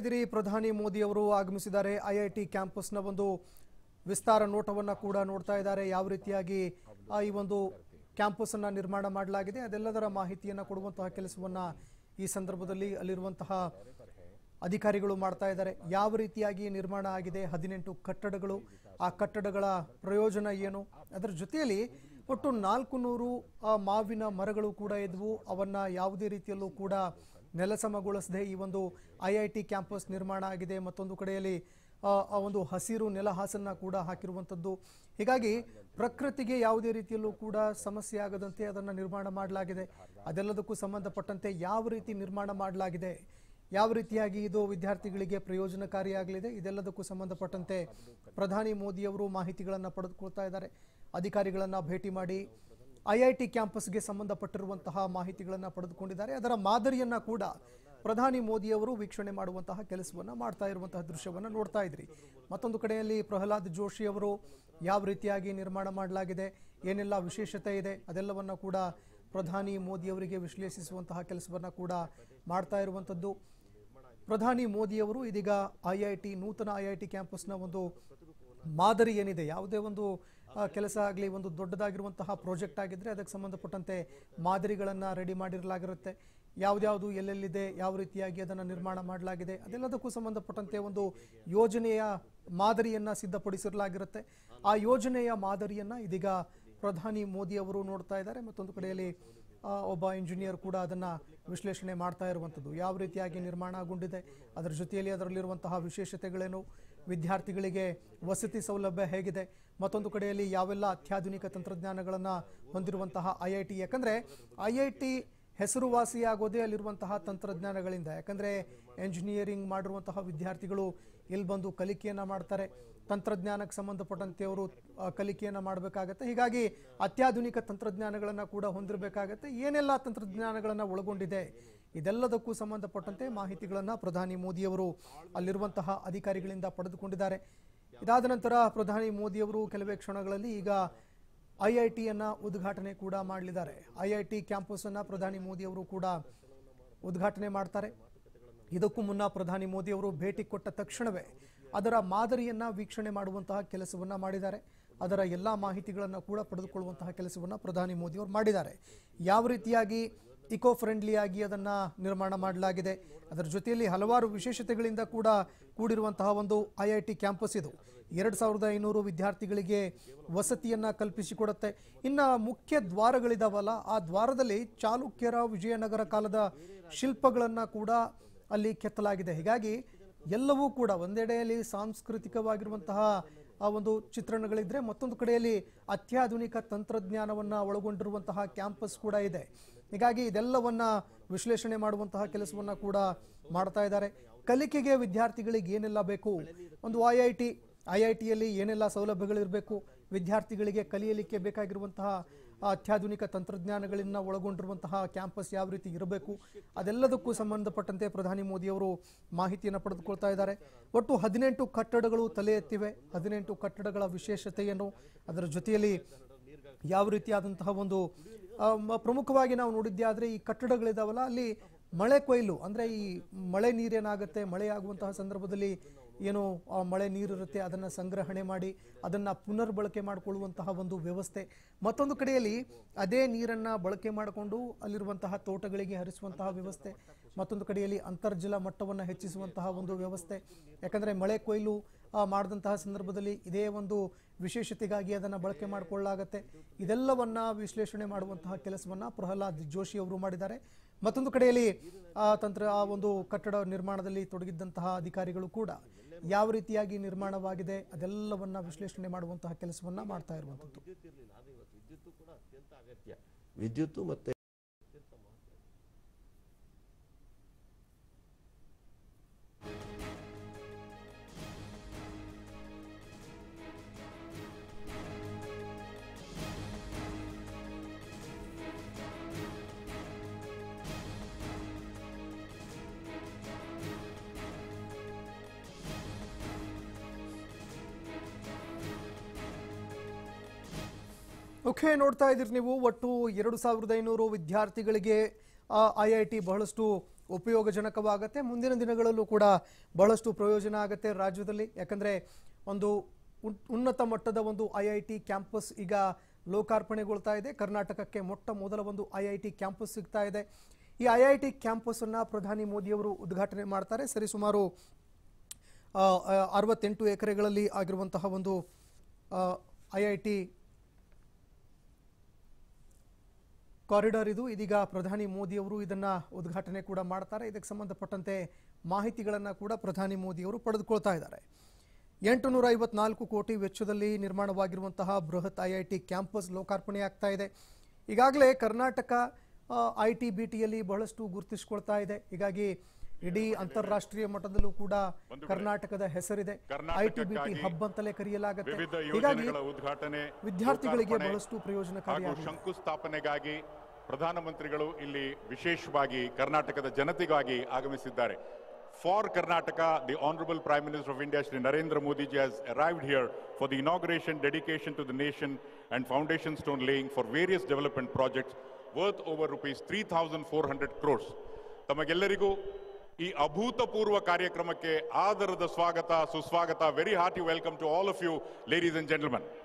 ಇದ್ದೀರಿ ಪ್ರಧಾನಿ ಮೋದಿ ಅವರು ಆಗಮಿಸಿದ್ದಾರೆ ಐಐಟಿ ಕ್ಯಾಂಪಸ್ನ ಒಂದು ವಿಸ್ತಾರ ನೋಟವನ್ನ ಕೂಡ ನೋಡ್ತಾ ಇದ್ದಾರೆ ಯಾವ ರೀತಿಯಾಗಿ ಆ, ಈ ಒಂದು ಕ್ಯಾಂಪಸ್ ಅನ್ನ ನಿರ್ಮಾಣ ಮಾಡಲಾಗಿದೆ ಅದೆಲ್ಲದರ ಮಾಹಿತಿಯನ್ನ ಕೊಡುವಂತಹ ಕೆಲಸವನ್ನ ಈ ಸಂದರ್ಭದಲ್ಲಿ ಅಲ್ಲಿರುವಂತಹ ಅಧಿಕಾರಿಗಳು ಮಾಡ್ತಾ ಇದ್ದಾರೆ ಯಾವ ರೀತಿಯಾಗಿ ನಿರ್ಮಾಣ ಆಗಿದೆ ಹದಿನೆಂಟು ಕಟ್ಟಡಗಳು ಆ ಕಟ್ಟಡಗಳ ಪ್ರಯೋಜನ ಏನು ಅದರ ಜೊತೆಯಲ್ಲಿ ಒಟ್ಟು ನಾಲ್ಕು ನೂರು ಮಾವಿನ ಮರಗಳು ಕೂಡ ಇದ್ವು ಅವನ್ನ ಯಾವುದೇ ರೀತಿಯಲ್ಲೂ ಕೂಡ ನೆಲಸಮಗೊಳಿಸದೆ ಈ ಒಂದು ಐ ಐ ಟಿ ಕ್ಯಾಂಪಸ್ ನಿರ್ಮಾಣ ಆಗಿದೆ ಮತ್ತೊಂದು ಕಡೆಯಲ್ಲಿ ಆ, ಆ ಒಂದು ಹಸಿರು ನೆಲಹಾಸನ್ನ ಕೂಡ ಹಾಕಿರುವಂಥದ್ದು ಹೀಗಾಗಿ ಪ್ರಕೃತಿಗೆ ಯಾವುದೇ ರೀತಿಯಲ್ಲೂ ಕೂಡ ಸಮಸ್ಯೆ ಆಗದಂತೆ ಅದನ್ನು ನಿರ್ಮಾಣ ಮಾಡಲಾಗಿದೆ ಅದೆಲ್ಲದಕ್ಕೂ ಸಂಬಂಧಪಟ್ಟಂತೆ ಯಾವ ರೀತಿ ನಿರ್ಮಾಣ ಮಾಡಲಾಗಿದೆ ಯಾವ ರೀತಿಯಾಗಿ ಇದು ವಿದ್ಯಾರ್ಥಿಗಳಿಗೆ ಪ್ರಯೋಜನಕಾರಿಯಾಗಲಿದೆ ಇದೆಲ್ಲದಕ್ಕೂ ಸಂಬಂಧಪಟ್ಟಂತೆ ಪ್ರಧಾನಿ ಮೋದಿಯವರು ಮಾಹಿತಿಗಳನ್ನು ಪಡೆದುಕೊಳ್ತಾ ಇದ್ದಾರೆ ಅಧಿಕಾರಿಗಳನ್ನು ಭೇಟಿ ಮಾಡಿ ಐ ಐ ಟಿ ಕ್ಯಾಂಪಸ್ಗೆ ಸಂಬಂಧಪಟ್ಟಿರುವಂತಹ ಮಾಹಿತಿಗಳನ್ನು ಪಡೆದುಕೊಂಡಿದ್ದಾರೆ ಅದರ ಮಾದರಿಯನ್ನ ಕೂಡ ಪ್ರಧಾನಿ ಮೋದಿಯವರು ವೀಕ್ಷಣೆ ಮಾಡುವಂತಹ ಕೆಲಸವನ್ನ ಮಾಡ್ತಾ ಇರುವಂತಹ ದೃಶ್ಯವನ್ನ ನೋಡ್ತಾ ಇದ್ರಿ ಮತ್ತೊಂದು ಕಡೆಯಲ್ಲಿ ಪ್ರಹ್ಲಾದ್ ಜೋಶಿ ಅವರು ಯಾವ ರೀತಿಯಾಗಿ ನಿರ್ಮಾಣ ಮಾಡಲಾಗಿದೆ ಏನೆಲ್ಲ ವಿಶೇಷತೆ ಇದೆ ಅದೆಲ್ಲವನ್ನ ಕೂಡ ಪ್ರಧಾನಿ ಮೋದಿಯವರಿಗೆ ವಿಶ್ಲೇಷಿಸುವಂತಹ ಕೆಲಸವನ್ನ ಕೂಡ ಮಾಡ್ತಾ ಇರುವಂಥದ್ದು ಪ್ರಧಾನಿ ಮೋದಿಯವರು ಇದೀಗ ಐ ಐ ಟಿ ನೂತನ ಐ ಐ ಟಿ ಕ್ಯಾಂಪಸ್ನ ಒಂದು ಮಾದರಿ ಏನಿದೆ ಯಾವುದೇ ಒಂದು ಆ, ಕೆಲಸ ಆಗಲಿ ಒಂದು ದೊಡ್ಡದಾಗಿರುವಂತಹ ಪ್ರಾಜೆಕ್ಟ್ ಆಗಿದ್ರೆ ಅದಕ್ಕೆ ಸಂಬಂಧಪಟ್ಟಂತೆ ಮಾದರಿಗಳನ್ನು ರೆಡಿ ಮಾಡಿರಲಾಗಿರುತ್ತೆ ಯಾವ್ದ್ಯಾವುದು ಎಲ್ಲೆಲ್ಲಿದೆ ಯಾವ ರೀತಿಯಾಗಿ ಅದನ್ನು ನಿರ್ಮಾಣ ಮಾಡಲಾಗಿದೆ ಅದೆಲ್ಲದಕ್ಕೂ ಸಂಬಂಧಪಟ್ಟಂತೆ ಒಂದು ಯೋಜನೆಯ ಮಾದರಿಯನ್ನು ಸಿದ್ಧಪಡಿಸಿರಲಾಗಿರುತ್ತೆ ಆ ಯೋಜನೆಯ ಮಾದರಿಯನ್ನು ಇದೀಗ ಪ್ರಧಾನಿ ಮೋದಿ ಅವರು ನೋಡ್ತಾ ಇದ್ದಾರೆ ಮತ್ತೊಂದು ಕಡೆಯಲ್ಲಿ ಆ, ಒಬ್ಬ ಇಂಜಿನಿಯರ್ ಕೂಡ ಅದನ್ನ ವಿಶ್ಲೇಷಣೆ ಮಾಡ್ತಾ ಇರುವಂಥದ್ದು ಯಾವ ರೀತಿಯಾಗಿ ನಿರ್ಮಾಣಗೊಂಡಿದೆ ಅದರ ಜೊತೆಯಲ್ಲಿ ಅದರಲ್ಲಿರುವಂತಹ ವಿಶೇಷತೆಗಳೇನು ವಿದ್ಯಾರ್ಥಿಗಳಿಗೆ ವಸತಿ ಸೌಲಭ್ಯ ಹೇಗಿದೆ ಮತ್ತೊಂದು ಕಡೆಯಲ್ಲಿ ಯಾವೆಲ್ಲ ಅತ್ಯಾಧುನಿಕ ತಂತ್ರಜ್ಞಾನಗಳನ್ನು ಹೊಂದಿರುವಂತಹ ಐ ಐ ಟಿ ಯಾಕಂದ್ರೆ ಐ ಐ ಟಿ ಹೆಸರುವಾಸಿಯಾಗೋದೇ ಅಲ್ಲಿರುವಂತಹ ತಂತ್ರಜ್ಞಾನಗಳಿಂದ ಯಾಕಂದ್ರೆ ಎಂಜಿನಿಯರಿಂಗ್ ಮಾಡಿರುವಂತಹ ವಿದ್ಯಾರ್ಥಿಗಳು ಇಲ್ಲಿ ಬಂದು ಕಲಿಕೆಯನ್ನ ಮಾಡ್ತಾರೆ ತಂತ್ರಜ್ಞಾನಕ್ಕೆ ಸಂಬಂಧಪಟ್ಟಂತೆ ಅವರು ಆ, ಕಲಿಕೆಯನ್ನ ಮಾಡಬೇಕಾಗತ್ತೆ ಹೀಗಾಗಿ ಅತ್ಯಾಧುನಿಕ ತಂತ್ರಜ್ಞಾನಗಳನ್ನು ಕೂಡ ಹೊಂದಿರಬೇಕಾಗತ್ತೆ ಏನೆಲ್ಲ ತಂತ್ರಜ್ಞಾನಗಳನ್ನು ಒಳಗೊಂಡಿದೆ ಇದೆಲ್ಲದಕ್ಕೂ ಸಂಬಂಧಪಟ್ಟಂತೆ ಮಾಹಿತಿಗಳನ್ನು ಪ್ರಧಾನಿ ಮೋದಿಯವರು ಅಲ್ಲಿರುವಂತಹ ಅಧಿಕಾರಿಗಳಿಂದ ಪಡೆದುಕೊಂಡಿದ್ದಾರೆ ಇದಾದ ನಂತರ ಪ್ರಧಾನಿ ಮೋದಿಯವರು ಕೆಲವೇ ಕ್ಷಣಗಳಲ್ಲಿ ಈಗ ಐ ಐ ಟಿಯನ್ನ ಉದ್ಘಾಟನೆ ಕೂಡ ಮಾಡಲಿದ್ದಾರೆ ಐ ಐ ಟಿ ಕ್ಯಾಂಪಸ್ ಅನ್ನ ಪ್ರಧಾನಿ ಮೋದಿಯವರು ಕೂಡ ಉದ್ಘಾಟನೆ ಮಾಡ್ತಾರೆ ಇದಕ್ಕೂ ಮುನ್ನ ಪ್ರಧಾನಿ ಮೋದಿಯವರು ಭೇಟಿ ಕೊಟ್ಟ ತಕ್ಷಣವೇ ಅದರ ಮಾದರಿಯನ್ನ ವೀಕ್ಷಣೆ ಮಾಡುವಂತಹ ಕೆಲಸವನ್ನ ಮಾಡಿದ್ದಾರೆ ಅದರ ಎಲ್ಲ ಮಾಹಿತಿಗಳನ್ನು ಕೂಡ ಪಡೆದುಕೊಳ್ಳುವಂತಹ ಕೆಲಸವನ್ನ ಪ್ರಧಾನಿ ಮೋದಿಯವರು ಮಾಡಿದ್ದಾರೆ ಯಾವ ರೀತಿಯಾಗಿ ಇಕೋ ಫ್ರೆಂಡ್ಲಿ ಆಗಿ ಅದನ್ನ ನಿರ್ಮಾಣ ಮಾಡಲಾಗಿದೆ ಅದರ ಜೊತೆಯಲ್ಲಿ ಹಲವಾರು ವಿಶೇಷತೆಗಳಿಂದ ಕೂಡ ಕೂಡಿರುವಂತಹ ಒಂದು ಐ ಐ ಟಿ ಕ್ಯಾಂಪಸ್ ಇದು ಎರಡು ಸಾವಿರದ ಐನೂರು ವಿದ್ಯಾರ್ಥಿಗಳಿಗೆ ವಸತಿಯನ್ನ ಕಲ್ಪಿಸಿಕೊಡುತ್ತೆ ಇನ್ನ ಮುಖ್ಯ ದ್ವಾರಗಳಿದಾವಲ್ಲ ಆ ದ್ವಾರದಲ್ಲಿ ಚಾಲುಕ್ಯರ ವಿಜಯನಗರ ಕಾಲದ ಶಿಲ್ಪಗಳನ್ನ ಕೂಡ ಅಲ್ಲಿ ಕೆತ್ತಲಾಗಿದೆ ಹೀಗಾಗಿ ಎಲ್ಲವೂ ಕೂಡ ಒಂದೆಡೆಯಲ್ಲಿ ಸಾಂಸ್ಕೃತಿಕವಾಗಿರುವಂತಹ ಆ ಒಂದು ಚಿತ್ರಣಗಳಿದ್ರೆ ಮತ್ತೊಂದು ಕಡೆಯಲ್ಲಿ ಅತ್ಯಾಧುನಿಕ ತಂತ್ರಜ್ಞಾನವನ್ನ ಒಳಗೊಂಡಿರುವಂತಹ ಕ್ಯಾಂಪಸ್ ಕೂಡ ಇದೆ ಹೀಗಾಗಿ ಇದೆಲ್ಲವನ್ನ ವಿಶ್ಲೇಷಣೆ ಮಾಡುವಂತಹ ಕೆಲಸವನ್ನ ಕೂಡ ಮಾಡ್ತಾ ಇದ್ದಾರೆ ಕಲಿಕೆಗೆ ವಿದ್ಯಾರ್ಥಿಗಳಿಗೆ ಏನೆಲ್ಲ ಬೇಕು ಒಂದು I I T I I ಟಿಯಲ್ಲಿ ಏನೆಲ್ಲ ಸೌಲಭ್ಯಗಳಿರಬೇಕು ವಿದ್ಯಾರ್ಥಿಗಳಿಗೆ ಕಲಿಯಲಿಕ್ಕೆ ಬೇಕಾಗಿರುವಂತಹ ಆ ಅತ್ಯಾಧುನಿಕ ತಂತ್ರಜ್ಞಾನಗಳನ್ನ ಒಳಗೊಂಡಿರುವಂತಹ ಕ್ಯಾಂಪಸ್ ಯಾವ ರೀತಿ ಇರಬೇಕು ಅದೆಲ್ಲದಕ್ಕೂ ಸಂಬಂಧಪಟ್ಟಂತೆ ಪ್ರಧಾನಿ ಮೋದಿಯವರು ಮಾಹಿತಿಯನ್ನು ಪಡೆದುಕೊಳ್ತಾ ಇದ್ದಾರೆ ಒಟ್ಟು ಹದಿನೆಂಟು ಕಟ್ಟಡಗಳು ತಲೆ ಎತ್ತಿವೆ ಹದಿನೆಂಟು ಕಟ್ಟಡಗಳ ವಿಶೇಷತೆಯನ್ನು ಅದರ ಜೊತೆಯಲ್ಲಿ ಯಾವ ರೀತಿಯಾದಂತಹ ಒಂದು ಆ, ಮ- ಪ್ರಮುಖವಾಗಿ ನಾವು ನೋಡಿದ್ದೆ ಆದರೆ ಈ ಕಟ್ಟಡಗಳಿದಾವಲ್ಲ ಅಲ್ಲಿ ಮಳೆ ಕೊಯ್ಲು ಅಂದರೆ ಈ ಮಳೆ ನೀರೇನಾಗುತ್ತೆ ಮಳೆ ಆಗುವಂತಹ ಸಂದರ್ಭದಲ್ಲಿ ಏನು ಆ ಮಳೆ ನೀರಿರುತ್ತೆ ಅದನ್ನು ಸಂಗ್ರಹಣೆ ಮಾಡಿ ಅದನ್ನು ಪುನರ್ಬಳಕೆ ಮಾಡಿಕೊಳ್ಳುವಂತಹ ಒಂದು ವ್ಯವಸ್ಥೆ ಮತ್ತೊಂದು ಕಡೆಯಲ್ಲಿ ಅದೇ ನೀರನ್ನು ಬಳಕೆ ಮಾಡಿಕೊಂಡು ಅಲ್ಲಿರುವಂತಹ ತೋಟಗಳಿಗೆ ಹರಿಸುವಂತಹ ವ್ಯವಸ್ಥೆ ಮತ್ತೊಂದು ಕಡೆಯಲ್ಲಿ ಅಂತರ್ಜಲ ಮಟ್ಟವನ್ನು ಹೆಚ್ಚಿಸುವಂತಹ ಒಂದು ವ್ಯವಸ್ಥೆ ಯಾಕಂದರೆ ಮಳೆ ಕೊಯ್ಲು ಆ, ಮಾಡಿದಂತಹ ಸಂದರ್ಭದಲ್ಲಿ ಇದೇ ಒಂದು ವಿಶೇಷತೆಗಾಗಿ ಅದನ್ನು ಬಳಕೆ ಮಾಡಿಕೊಳ್ಳಲಾಗತ್ತೆ ಇದೆಲ್ಲವನ್ನ ವಿಶ್ಲೇಷಣೆ ಮಾಡುವಂತಹ ಕೆಲಸವನ್ನ ಪ್ರಹ್ಲಾದ್ ಜೋಶಿ ಅವರು ಮಾಡಿದ್ದಾರೆ ಮತ್ತೊಂದು ಕಡೆಯಲ್ಲಿ ಆ ತಂತ್ರ ಆ ಒಂದು ಕಟ್ಟಡ ನಿರ್ಮಾಣದಲ್ಲಿ ತೊಡಗಿದ್ದಂತಹ ಅಧಿಕಾರಿಗಳು ಕೂಡ ಯಾವ ರೀತಿಯಾಗಿ ನಿರ್ಮಾಣವಾಗಿದೆ ಅದೆಲ್ಲವನ್ನ ವಿಶ್ಲೇಷಣೆ ಮಾಡುವಂತಹ ಕೆಲಸವನ್ನ ಮಾಡ್ತಾ ಇರುವಂಥದ್ದು ವಿದ್ಯುತ್ ಇರಲಿಲ್ಲ ಆದ್ರೆ ಇವತ್ತು ವಿದ್ಯುತ್ತು ಕೂಡ ಅತ್ಯಂತ ಅಗತ್ಯ ವಿದ್ಯುತ್ತು ಮತ್ತೆ ಓಕೆ ನೋಡ್ತಾ ಇದ್ದೀರಿ ನೀವು ಒಟ್ಟು ಎರಡು ಸಾವಿರದ ಐನೂರು ವಿದ್ಯಾರ್ಥಿಗಳಿಗೆ ಐ ಐ ಟಿ ಬಹಳಷ್ಟು ಉಪಯೋಗಜನಕವಾಗುತ್ತೆ ಮುಂದಿನ ದಿನಗಳಲ್ಲೂ ಕೂಡ ಬಹಳಷ್ಟು ಪ್ರಯೋಜನ ಆಗುತ್ತೆ ರಾಜ್ಯದಲ್ಲಿ ಯಾಕಂದರೆ ಒಂದು ಉನ್- ಉನ್ನತ ಮಟ್ಟದ ಒಂದು ಐ ಐ ಟಿ ಕ್ಯಾಂಪಸ್ ಈಗ ಲೋಕಾರ್ಪಣೆಗೊಳ್ತಾ ಇದೆ ಕರ್ನಾಟಕಕ್ಕೆ ಮೊಟ್ಟ ಮೊದಲ ಒಂದು ಐ ಐ ಟಿ ಕ್ಯಾಂಪಸ್ ಸಿಗ್ತಾ ಇದೆ ಈ ಐ ಐ ಟಿ ಕ್ಯಾಂಪಸ್ಸನ್ನು ಪ್ರಧಾನಿ ಮೋದಿಯವರು ಉದ್ಘಾಟನೆ ಮಾಡ್ತಾರೆ ಸರಿಸುಮಾರು ಆ, ಆ, ಅರವತ್ತೆಂಟು ಎಕರೆಗಳಲ್ಲಿ ಆಗಿರುವಂತಹ ಒಂದು ಐ ಐ ಟಿ ಕಾರಿಡಾರ್ ಇದು ಇದೀಗ ಪ್ರಧಾನಿ ಮೋದಿಯವರು ಇದನ್ನ ಉದ್ಘಾಟನೆ ಕೂಡ ಮಾಡ್ತಾರೆ ಇದಕ್ಕೆ ಸಂಬಂಧಪಟ್ಟಂತೆ ಮಾಹಿತಿಗಳನ್ನು ಕೂಡ ಪ್ರಧಾನಿ ಮೋದಿಯವರು ಪಡೆದುಕೊಳ್ತಾ ಇದ್ದಾರೆ ಎಂಟುನೂರ ಐವತ್ನಾಲ್ಕು ಕೋಟಿ ವೆಚ್ಚದಲ್ಲಿ ನಿರ್ಮಾಣವಾಗಿರುವಂತಹ ಬೃಹತ್ ಐ ಐ ಟಿ ಕ್ಯಾಂಪಸ್ ಲೋಕಾರ್ಪಣೆ ಆಗ್ತಾ ಇದೆ ಈಗಾಗಲೇ ಕರ್ನಾಟಕ ಐ ಟಿ ಬಿ ಟಿಯಲ್ಲಿ ಬಹಳಷ್ಟು ಗುರುತಿಸಿಕೊಳ್ತಾ ಇದೆ ಹೀಗಾಗಿ ಇಡೀ ಅಂತಾರಾಷ್ಟ್ರೀಯ ಮಟ್ಟದಲ್ಲೂ ಕೂಡ ಕರ್ನಾಟಕದ ಹೆಸರಿದೆ ಐ ಟಿ ಬಿ ಟಿ ಕರ್ನಾಟಕಕ್ಕಾಗಿ ಹಬ್ ಅಂತಲೇ ಕರೆಯಲಾಗುತ್ತೆ ವಿವಿಧ ಹೀಗಾಗಿ ಯೋಜನೆಗಳ ಉದ್ಘಾಟನೆ ವಿದ್ಯಾರ್ಥಿಗಳಿಗೆ ಲೋಕಾರ್ಪಣೆ ಬಹಳಷ್ಟು ಪ್ರಯೋಜನಕಾರಿ ಹಾಗೂ ಶಂಕುಸ್ಥಾಪನೆಗಾಗಿ ಪ್ರಧಾನಮಂತ್ರಿಗಳು ಇಲ್ಲಿ ವಿಶೇಷವಾಗಿ ಕರ್ನಾಟಕದ ಜನತೆಗಾಗಿ ಆಗಮಿಸಿದ್ದಾರೆ for Karnataka the honourable prime minister of India Shri Narendra Modiji has arrived here for the inauguration dedication to the nation and foundation stone laying for various development projects worth over rupees three thousand four hundred crores ತಮಗೆಲ್ಲರಿಗೂ ಈ ಅಭೂತಪೂರ್ವ ಕಾರ್ಯಕ್ರಮಕ್ಕೆ ಆದರದ ಸ್ವಾಗತ ಸುಸ್ವಾಗತ very hearty welcome to all of you ladies and gentleman